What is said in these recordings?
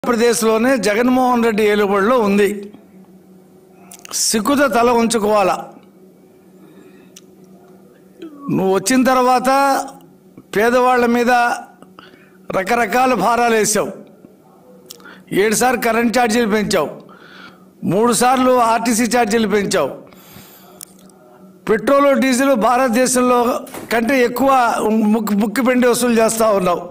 ఆంధ్రప్రదేశ్లోనే జగన్మోహన్ రెడ్డి ఏలుబడిలో ఉంది సిగ్గుతో తల ఉంచుకోవాలా నువ్వు వచ్చిన తర్వాత పేదవాళ్ళ మీద రకరకాల భారాలు వేసావు ఏడుసార్లు కరెంట్ ఛార్జీలు పెంచావు మూడు సార్లు ఆర్టీసీ ఛార్జీలు పెంచావు పెట్రోల్ డీజిల్ భారతదేశంలో కంటే ఎక్కువ ముక్కు ముక్కు పిండి వసూలు చేస్తూ ఉన్నావు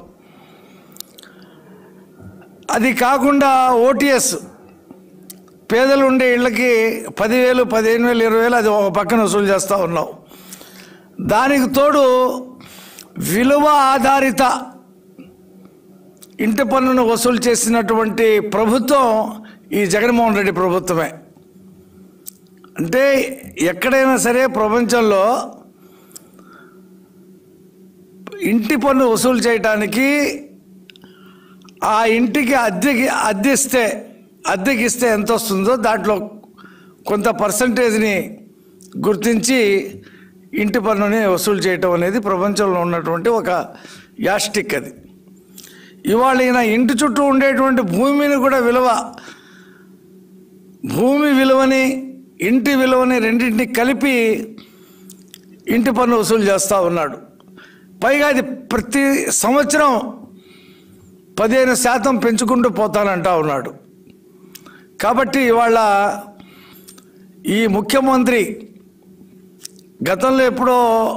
అది కాకుండా ఓటీఎస్ పేదలు ఉండే ఇళ్ళకి పదివేలు పదిహేను వేలు ఇరవై వేలు అది ఒక పక్కన వసూలు చేస్తూ ఉన్నావు దానికి తోడు విలువ ఆధారిత ఇంటి పన్నును వసూలు చేసినటువంటి ప్రభుత్వం ఈ జగన్మోహన్ రెడ్డి ప్రభుత్వమే అంటే ఎక్కడైనా సరే ప్రపంచంలో ఇంటి పన్ను వసూలు చేయటానికి ఆ ఇంటికి అద్దెకి అద్దెస్తే అద్దెకి ఇస్తే ఎంత వస్తుందో దాంట్లో కొంత పర్సంటేజ్ని గుర్తించి ఇంటి పన్నుని వసూలు చేయటం అనేది ప్రపంచంలో ఉన్నటువంటి ఒక యాస్టిక్ అది ఇవాళ ఈయన ఇంటి చుట్టూ ఉండేటువంటి భూమిని కూడా విలువ భూమి విలువని ఇంటి విలువని రెండింటిని కలిపి ఇంటి పన్ను వసూలు చేస్తూ ఉన్నాడు పైగా అది ప్రతి సంవత్సరం పదిహేను శాతం పెంచుకుంటూ పోతానంటా ఉన్నాడు కాబట్టి ఇవాళ ఈ ముఖ్యమంత్రి గతంలో ఎప్పుడో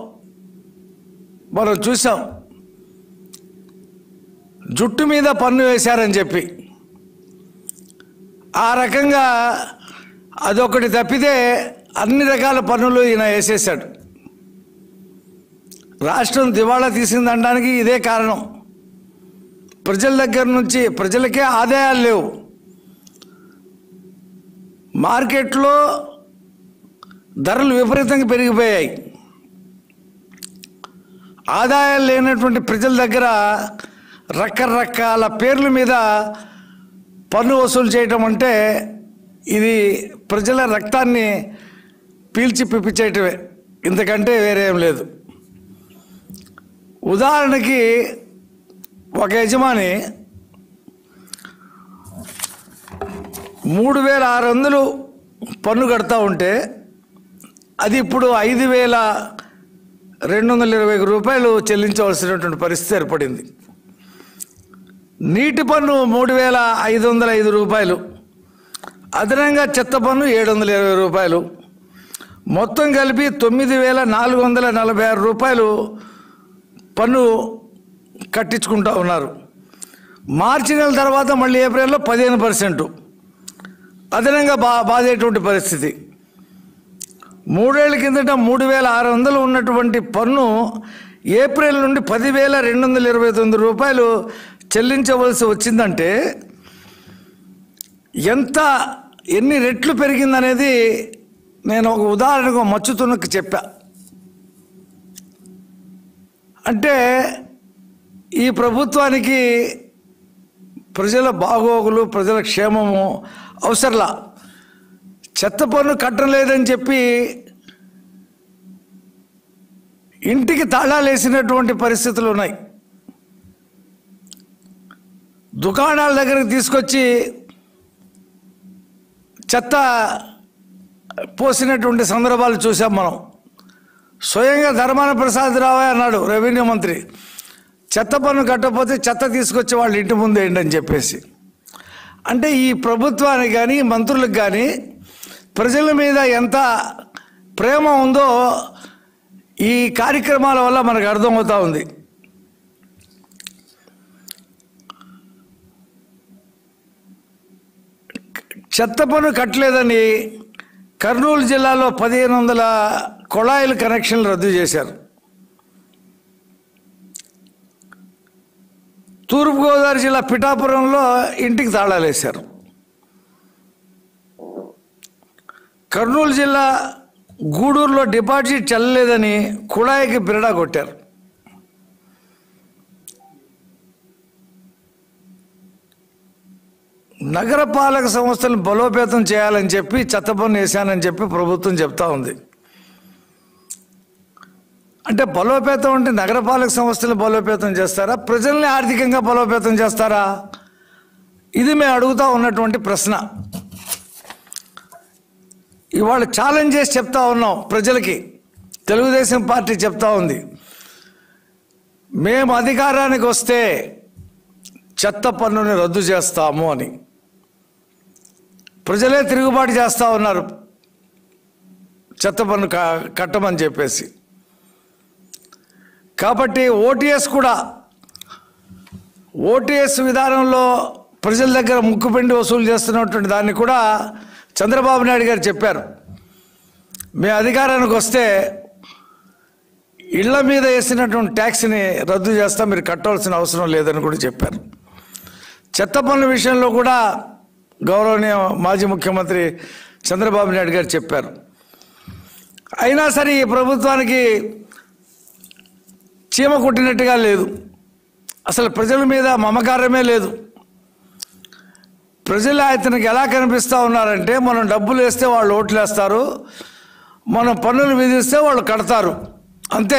మనం చూసాం జుట్టు మీద పన్ను వేశారని చెప్పి ఆ రకంగా అదొకటి తప్పితే అన్ని రకాల పన్నులు ఈయన వేసేసాడు రాష్ట్రం దివాళా తీసిందనడానికి ఇదే కారణం ప్రజల దగ్గర నుంచి ప్రజలకే ఆదాయాలు లేవు మార్కెట్లో ధరలు విపరీతంగా పెరిగిపోయాయి ఆదాయాలు లేనటువంటి ప్రజల దగ్గర రకరకాల పేర్ల మీద పన్ను వసూలు చేయటం అంటే ఇది ప్రజల రక్తాన్ని పీల్చి పిప్పిచేయటమే ఇంతకంటే వేరే ఏం లేదు ఉదాహరణకి ఒక యజమాని మూడు వేల ఆరు వందలు పన్ను కడతా ఉంటే అది ఇప్పుడు ఐదు వేల రెండు వందల ఇరవై రూపాయలు చెల్లించవలసినటువంటి పరిస్థితి ఏర్పడింది నీటి పన్ను మూడు వేల ఐదు వందల ఐదు రూపాయలు అదనంగా చెత్త పన్ను ఏడు వందల ఇరవై రూపాయలు మొత్తం కలిపి తొమ్మిది వేల నాలుగు వందల నలభై ఆరు రూపాయలు పన్ను కట్టించుకుంటా ఉన్నారు మార్చి నెల తర్వాత మళ్ళీ ఏప్రిల్లో పదిహేను పర్సెంట్ అదనంగా బా బాధేటువంటి పరిస్థితి మూడేళ్ల కిందట మూడు వేల ఆరు వందలు ఉన్నటువంటి పన్ను ఏప్రిల్ నుండి పదివేల రెండు వందల ఇరవై తొమ్మిది రూపాయలు చెల్లించవలసి వచ్చిందంటే ఎంత ఎన్ని రెట్లు పెరిగిందనేది నేను ఒక ఉదాహరణకు మచ్చుతున్నకు చెప్పా అంటే ఈ ప్రభుత్వానికి ప్రజల బాగోగులు ప్రజల క్షేమము అవసరంలా చెత్త పన్ను కట్టం లేదని చెప్పి ఇంటికి తాళాలు వేసినటువంటి పరిస్థితులు ఉన్నాయి దుకాణాల దగ్గరికి తీసుకొచ్చి చెత్త పోసినటువంటి సందర్భాలు చూసాం మనం స్వయంగా ధర్మాన ప్రసాద్ రావే అన్నాడు రెవెన్యూ మంత్రి చెత్త పన్ను కట్టకపోతే చెత్త తీసుకొచ్చి వాళ్ళ ఇంటి ముందు వేయండి అని చెప్పేసి అంటే ఈ ప్రభుత్వానికి కానీ మంత్రులకు కానీ ప్రజల మీద ఎంత ప్రేమ ఉందో ఈ కార్యక్రమాల వల్ల మనకు అర్థమవుతా ఉంది చెత్త పన్ను కట్టలేదని కర్నూలు జిల్లాలో పదిహేను వందల కొళాయిల కనెక్షన్లు రద్దు చేశారు తూర్పుగోదావరి జిల్లా పిఠాపురంలో ఇంటికి తాళాలు వేశారు కర్నూలు జిల్లా గూడూరులో డిపాజిట్ చెల్లలేదని కుళాయికి బిరడా కొట్టారు నగరపాలక సంస్థలను బలోపేతం చేయాలని చెప్పి చెత్త పన్ను వేశానని చెప్పి ప్రభుత్వం చెప్తా ఉంది అంటే బలోపేతం అంటే నగరపాలక సంస్థలు బలోపేతం చేస్తారా ప్రజల్ని ఆర్థికంగా బలోపేతం చేస్తారా ఇది మేము అడుగుతా ఉన్నటువంటి ప్రశ్న ఇవాళ ఛాలెంజ్ చేసి చెప్తా ఉన్నాం ప్రజలకి తెలుగుదేశం పార్టీ చెప్తా ఉంది మేము అధికారానికి వస్తే చెత్త పన్నుని రద్దు చేస్తాము అని ప్రజలే తిరుగుబాటు చేస్తూ ఉన్నారు చెత్త పన్ను క- కట్టమని చెప్పేసి కాబట్టి ఓటీఎస్ కూడా ఓటీఎస్ విధానంలో ప్రజల దగ్గర ముక్కుపిండి వసూలు చేస్తున్నటువంటి దాన్ని కూడా చంద్రబాబు నాయుడు గారు చెప్పారు మేము అధికారానికి వస్తే ఇళ్ల మీద వేసినటువంటి ట్యాక్స్ని రద్దు చేస్తాం మీరు కట్టవలసిన అవసరం లేదని కూడా చెప్పారు చెత్త పన్నుల విషయంలో కూడా గౌరవనీయ మాజీ ముఖ్యమంత్రి చంద్రబాబు నాయుడు గారు చెప్పారు అయినా సరే ఈ ప్రభుత్వానికి చీమ కొట్టినట్టుగా లేదు అసలు ప్రజల మీద మమకారమే లేదు ప్రజలు అతనికి ఎలా కనిపిస్తూ ఉన్నారంటే మనం డబ్బులు వేస్తే వాళ్ళు ఓట్లు వేస్తారు మనం పన్నులు విధిస్తే వాళ్ళు కడతారు అంతే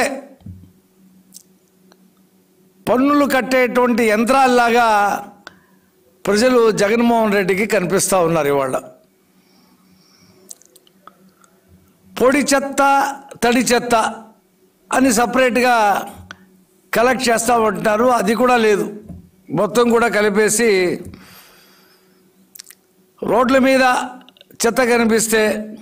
పన్నులు కట్టేటువంటి యంత్రాల్లాగా ప్రజలు జగన్మోహన్ రెడ్డికి కనిపిస్తూ ఉన్నారు ఇవాళ పొడి చెత్త తడి చెత్త అని సపరేట్గా కలెక్ట్ చేస్తూ ఉంటున్నారు అది కూడా లేదు మొత్తం కూడా కలిపేసి రోడ్ల మీద చెత్త కనిపిస్తే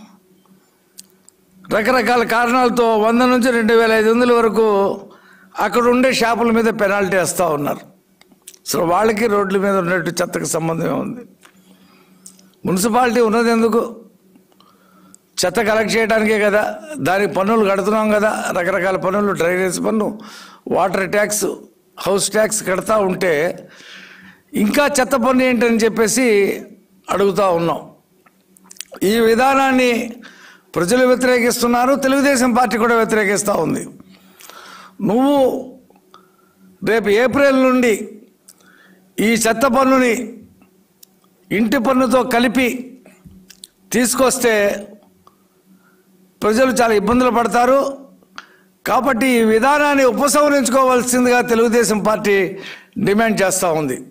రకరకాల కారణాలతో వంద నుంచి రెండు వేల ఐదు వందల వరకు అక్కడ ఉండే షాపుల మీద పెనాల్టీ వేస్తూ ఉన్నారు సో వాళ్ళకి రోడ్ల మీద ఉన్నట్టు చెత్తకు సంబంధమే ఉంది మున్సిపాలిటీ ఉన్నది ఎందుకు చెత్త కలెక్ట్ చేయడానికే కదా దానికి పన్నులు కడుతున్నాం కదా రకరకాల పన్నులు డ్రైనేజ్ పన్ను వాటర్ ట్యాక్స్ హౌస్ ట్యాక్స్ కడతా ఉంటే ఇంకా చెత్త పన్ను ఏంటని చెప్పేసి అడుగుతూ ఉన్నాం ఈ విధానాన్ని ప్రజలు వ్యతిరేకిస్తున్నారు తెలుగుదేశం పార్టీ కూడా వ్యతిరేకిస్తూ ఉంది నువ్వు రేపు ఏప్రిల్ నుండి ఈ చెత్త పన్నుని ఇంటి పన్నుతో కలిపి తీసుకొస్తే ప్రజలు చాలా ఇబ్బందులు పడతారు కాబట్టి ఈ విధానాన్ని ఉపసంహరించుకోవాల్సిందిగా తెలుగుదేశం పార్టీ డిమాండ్ చేస్తూ ఉంది